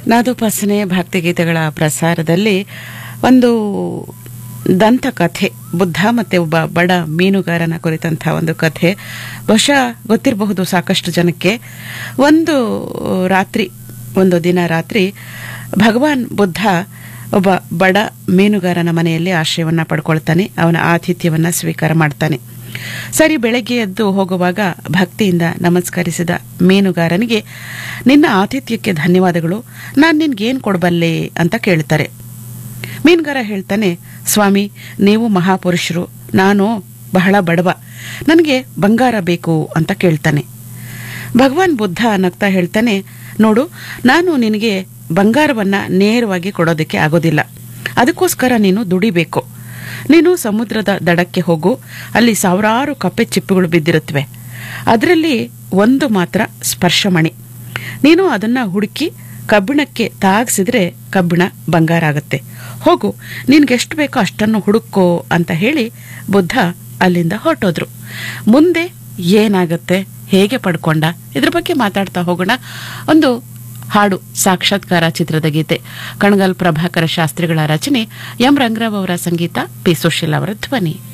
ನಾದೋಪಾಸನೆ ಭಕ್ತಿಗೀತೆಗಳ ಪ್ರಸಾರದಲ್ಲಿ ಒಂದು ದಂತಕಥೆ ಬುದ್ಧ ಮತ್ತೆ ಒಬ್ಬ ಬಡ ಮೀನುಗಾರನ ಕುರಿತಂತಹ ಒಂದು ಕಥೆ ಬಹುಶಃ ಗೊತ್ತಿರಬಹುದು ಸಾಕಷ್ಟು ಜನಕ್ಕೆ ಒಂದು ರಾತ್ರಿ ಒಂದು ದಿನ ರಾತ್ರಿ ಭಗವಾನ್ ಬುದ್ಧ ಒಬ್ಬ ಬಡ ಮೀನುಗಾರನ ಮನೆಯಲ್ಲಿ ಆಶ್ರಯವನ್ನ ಪಡ್ಕೊಳ್ತಾನೆ ಅವನ ಆತಿಥ್ಯವನ್ನ ಸ್ವೀಕಾರ ಮಾಡ್ತಾನೆ ಸರಿ ಬೆಳಗ್ಗೆ ಎದ್ದು ಹೋಗುವಾಗ ಭಕ್ತಿಯಿಂದ ನಮಸ್ಕರಿಸಿದ ಮೀನುಗಾರನಿಗೆ ನಿನ್ನ ಆತಿಥ್ಯಕ್ಕೆ ಧನ್ಯವಾದಗಳು ನಾನು ನಿನ್ಗೇನ್ ಕೊಡಬಲ್ಲೆ ಅಂತ ಕೇಳ್ತಾರೆ ಮೀನುಗಾರ ಹೇಳ್ತಾನೆ ಸ್ವಾಮಿ ನೀವು ಮಹಾಪುರುಷರು ನಾನು ಬಹಳ ಬಡವ ನನಗೆ ಬಂಗಾರ ಬೇಕು ಅಂತ ಕೇಳ್ತಾನೆ ಭಗವಾನ್ ಬುದ್ಧ ನಗ್ತಾ ಹೇಳ್ತಾನೆ ನೋಡು ನಾನು ನಿನಗೆ ಬಂಗಾರವನ್ನ ನೇರವಾಗಿ ಕೊಡೋದಕ್ಕೆ ಆಗೋದಿಲ್ಲ ಅದಕ್ಕೋಸ್ಕರ ನೀನು ದುಡಿಬೇಕು ನೀನು ಸಮುದ್ರದ ದಡಕ್ಕೆ ಹೋಗು ಅಲ್ಲಿ ಸಾವಿರಾರು ಕಪ್ಪೆ ಚಿಪ್ಪುಗಳು ಬಿದ್ದಿರುತ್ತವೆ ಅದರಲ್ಲಿ ಒಂದು ಮಾತ್ರ ಸ್ಪರ್ಶಮಣಿ ನೀನು ಅದನ್ನ ಹುಡುಕಿ ಕಬ್ಬಿಣಕ್ಕೆ ತಾಗಿಸಿದ್ರೆ ಕಬ್ಬಿಣ ಬಂಗಾರ ಆಗುತ್ತೆ ಹೋಗು ನಿನ್ಗೆಷ್ಟು ಬೇಕೋ ಅಷ್ಟನ್ನು ಹುಡುಕೋ ಅಂತ ಹೇಳಿ ಬುದ್ಧ ಅಲ್ಲಿಂದ ಹೊರಟೋದ್ರು ಮುಂದೆ ಏನಾಗುತ್ತೆ ಹೇಗೆ ಪಡ್ಕೊಂಡ ಇದ್ರ ಬಗ್ಗೆ ಮಾತಾಡ್ತಾ ಹೋಗೋಣ ಒಂದು ಹಾಡು ಸಾಕ್ಷಾತ್ಕಾರ ಚಿತ್ರದ ಗೀತೆ ಕಣಗಲ್ ಪ್ರಭಾಕರ ಶಾಸ್ತ್ರಿಗಳ ರಚನೆ ಎಂ ರಂಗರಾವ್ ಅವರ ಸಂಗೀತ ಪಿ ಸುಶೀಲ್ ಅವರ ಧ್ವನಿ